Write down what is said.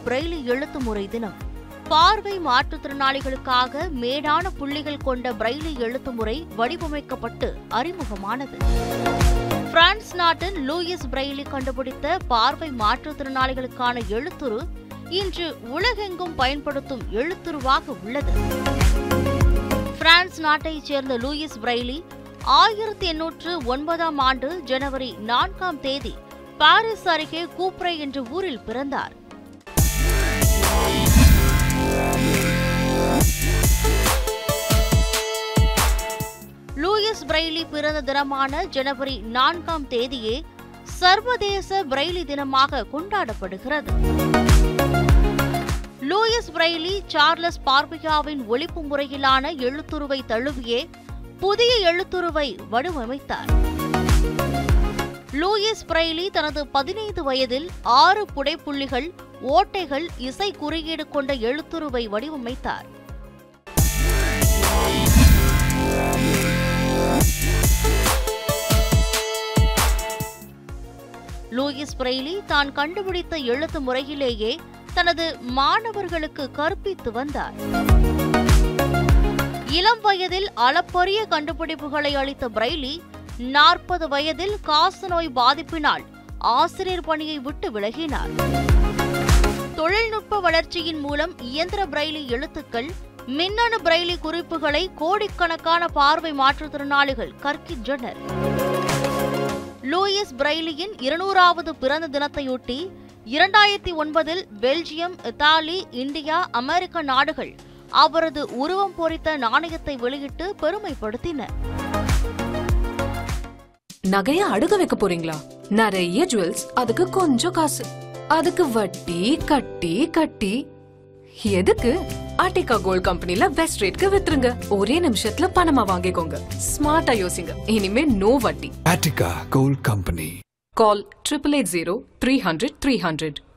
Braille எழுத்து முறை தினம் பார்வை மாற்றுத்திறனாளிகளுக்காக மேடான புள்ளிகள் கொண்ட பிரெய்லி எழுத்து முறை வடிவமைக்கப்பட்டு அறிமுகமானது பிரான்ஸ் நாட்டின் லூயிஸ் பிரெய்லி கண்டுபிடித்த பார்வை மாற்றுத்திறனாளிகளுக்கான எழுத்துரு இன்று உலகெங்கும் பயன்படுத்தும் எழுத்துருவாக உள்ளது பிரான்ஸ் நாட்டைச் சேர்ந்த லூயிஸ் பிரெய்லி ஆயிரத்தி எண்ணூற்று ஒன்பதாம் ஆண்டு ஜனவரி நான்காம் தேதி பாரிஸ் அருகே கூப்ரே என்ற ஊரில் பிறந்தார் லூயிஸ் பிரெய்லி பிறந்த தினமான ஜனவரி நான்காம் தேதியே சர்வதேச பிரெய்லி தினமாக கொண்டாடப்படுகிறது லூயிஸ் பிரெய்லி சார்லஸ் பார்பியாவின் ஒழிப்பு முறையிலான எழுத்துருவை தழுவியே புதிய எழுத்துருவை வடிவமைத்தார் லூயிஸ் பிரெய்லி தனது பதினைந்து வயதில் ஆறு புடைப்புள்ளிகள் ஓட்டைகள் இசை குறியீடு கொண்ட எழுத்துருவை வடிவமைத்தார் லூயிஸ் பிரெய்லி தான் கண்டுபிடித்த எழுத்து முறையிலேயே தனது மாணவர்களுக்கு கற்பித்து வந்தார் இளம் வயதில் அளப்பரிய கண்டுபிடிப்புகளை அளித்த பிரெய்லி நாற்பது வயதில் காசநோய் பாதிப்பினால் ஆசிரியர் பணியை விட்டு விலகினார் தொழில்நுட்ப வளர்ச்சியின் மூலம் இயந்திர பிரெய்லி எழுத்துக்கள் மின்னணு பிரெய்லி குறிப்புகளை கோடிக்கணக்கான பார்வை மாற்றுத்திறனாளிகள் கற்கின்றனர் லூயிஸ் பிரெய்லியின் இருநூறாவது பிறந்த தினத்தையொட்டி இரண்டாயிரத்தி ஒன்பதில் பெல்ஜியம் இத்தாலி இந்தியா அமெரிக்க நாடுகள் அவரது உருவம் பொறித்த நாணயத்தை வெளியிட்டு பெருமைப்படுத்தின நகைய அடுக்க வைக்க போறீங்களா நிறைய ஜுவல்ஸ் அதுக்கு கொஞ்சம் காசு அதுக்கு வட்டி கட்டி கட்டி எதுக்கு ஆர்டிகா கோல்ட் கம்பெனில பெஸ்ட் ரேட்க்கு வித்துருங்க ஒரே நிமிஷத்துல பணமா வாங்கிக்கோங்க ஸ்மார்ட்டா யோசிங்க இனிமே நோ வட்டி Attica Gold Company. Call triple eight zero three hundred three hundred